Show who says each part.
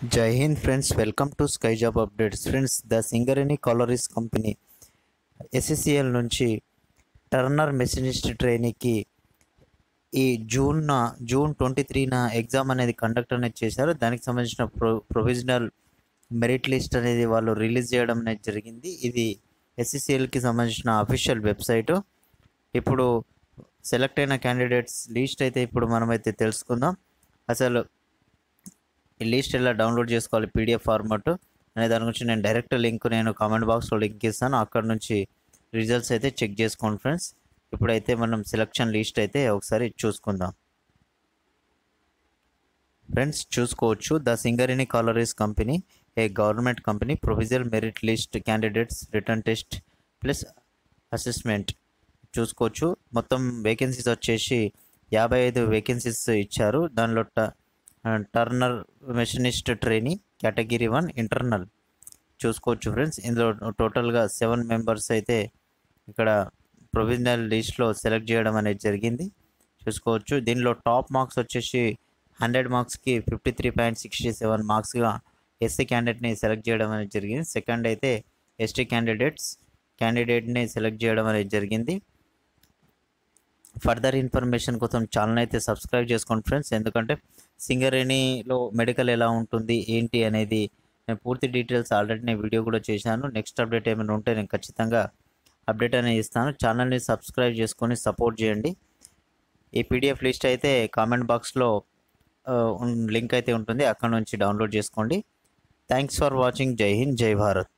Speaker 1: జై హింద్ friends welcome to Sky job updates friends the Singareni collieries company SSCL నుంచి turner machinist ట్రైనీకి ఈ జూన్ జూన్ ట్వంటీ త్రీన ఎగ్జామ్ అనేది కండక్ట్ అనేది చేశారు దానికి సంబంధించిన ప్రొ ప్రొవిజనల్ మెరిట్ లిస్ట్ అనేది వాళ్ళు రిలీజ్ చేయడం అనేది జరిగింది ఇది ఎస్ఎస్సిఎల్కి సంబంధించిన అఫీషియల్ వెబ్సైట్ ఇప్పుడు సెలెక్ట్ అయిన క్యాండిడేట్స్ లిస్ట్ అయితే ఇప్పుడు మనమైతే తెలుసుకుందాం అసలు ఈ లిస్ట్ ఎలా డౌన్లోడ్ చేసుకోవాలి పీడిఎఫ్ ఫార్మాట్ అనే దాని గురించి నేను డైరెక్ట్ లింక్ నేను కామెంట్ బాక్స్లో లింక్ ఇస్తాను అక్కడ నుంచి రిజల్ట్స్ అయితే చెక్ చేసుకోండి ఫ్రెండ్స్ ఇప్పుడైతే మనం సెలక్షన్ లిస్ట్ అయితే ఒకసారి చూసుకుందాం ఫ్రెండ్స్ చూసుకోవచ్చు the Singareni collieries company a government company provisional merit list candidates written test plus assessment చూసుకోవచ్చు మొత్తం వేకెన్సీస్ వచ్చేసి యాభై ఐదు వేకెన్సీస్ ఇచ్చారు దానిలో ట turner machinist trainee category one internal చూసుకోవచ్చు ఫ్రెండ్స్ ఇందులో టోటల్గా సెవెన్ మెంబర్స్ అయితే ఇక్కడ ప్రొవిజనల్ లిస్ట్లో సెలెక్ట్ చేయడం అనేది జరిగింది చూసుకోవచ్చు దీనిలో టాప్ మార్క్స్ వచ్చేసి హండ్రెడ్ మార్క్స్కి fifty three point sixty seven మార్క్స్గా ఎస్సీ క్యాండిడేట్ని సెలెక్ట్ చేయడం అనేది జరిగింది సెకండ్ అయితే ఎస్టీ క్యాండిడేట్స్ క్యాండిడేట్ని సెలెక్ట్ చేయడం అనేది జరిగింది ఫర్దర్ ఇన్ఫర్మేషన్ కోసం ఛానల్ అయితే సబ్స్క్రైబ్ చేసుకోండి ఫ్రెండ్స్ ఎందుకంటే సింగరేణిలో మెడికల్ ఎలా ఉంటుంది ఏంటి అనేది నేను పూర్తి డీటెయిల్స్ ఆల్రెడీ నేను వీడియో కూడా చేశాను నెక్స్ట్ అప్డేట్ ఏమైనా ఉంటే నేను ఖచ్చితంగా అప్డేట్ అనేది ఇస్తాను ఛానల్ని సబ్స్క్రైబ్ చేసుకొని సపోర్ట్ చేయండి ఈ పీడిఎఫ్ లిస్ట్ అయితే కామెంట్ బాక్స్లో లింక్ అయితే ఉంటుంది అక్కడ నుంచి డౌన్లోడ్ చేసుకోండి థ్యాంక్స్ ఫర్ వాచింగ్ జై హింద్ జై భారత్